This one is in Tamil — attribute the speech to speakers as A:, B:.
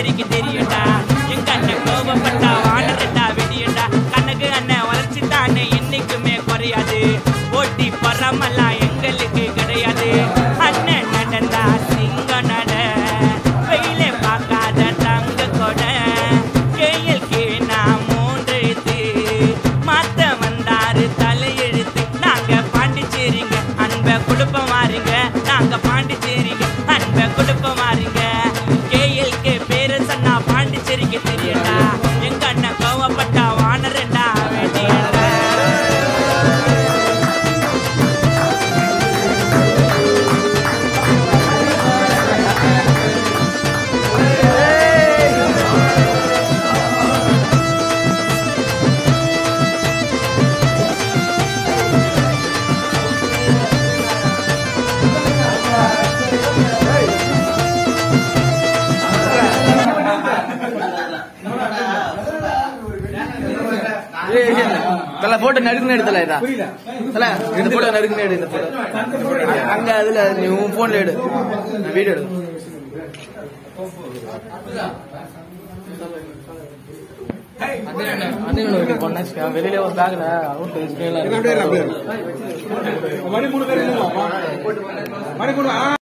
A: பாண்டிச்சேரிக்கு தெரியும்டா எங்க அண்ணன் கோபப்பட்டா வாழறடா வெடியண்டா கணக்கு அண்ணன் வளர்ச்சிட்டான்னு என்னைக்குமே குறையாது போட்டி பொறாமல்லாம் எங்களுக்கு கிடையாது அண்ணன் நடந்தா சிங்க நட வெயிலே பார்க்காத தங்க கொட கேஎல்கே நான் மூன்று எழுத்து மாத்த வந்தாரு தலையெழுத்து நாங்க பாண்டிச்சேரிங்க அன்ப குடுப்பம் மாறுங்க நாங்க பாண்டிச்சேரிங்க அன்ப குடுப்பம் மாறுங்க கேஎல்கே பேரு சொன்னா பாண்டிச்சேரிக்கு தெரியட்டா எங்க அண்ணன் கோவப்பட்டா வானரண்டா வேண்டியடா
B: தல போட்டோ நடுக்குன்னு எடுத்தல இதா தல இந்த போட்டோ நடுக்குன்னு எடு இந்த photo. அங்க அதுல நீ உன் போன்ல எடு வீடியோ எடு வெளியில ஒரு பேக்ல அவுட்
C: மணி மூணு பேர் மணி மூணு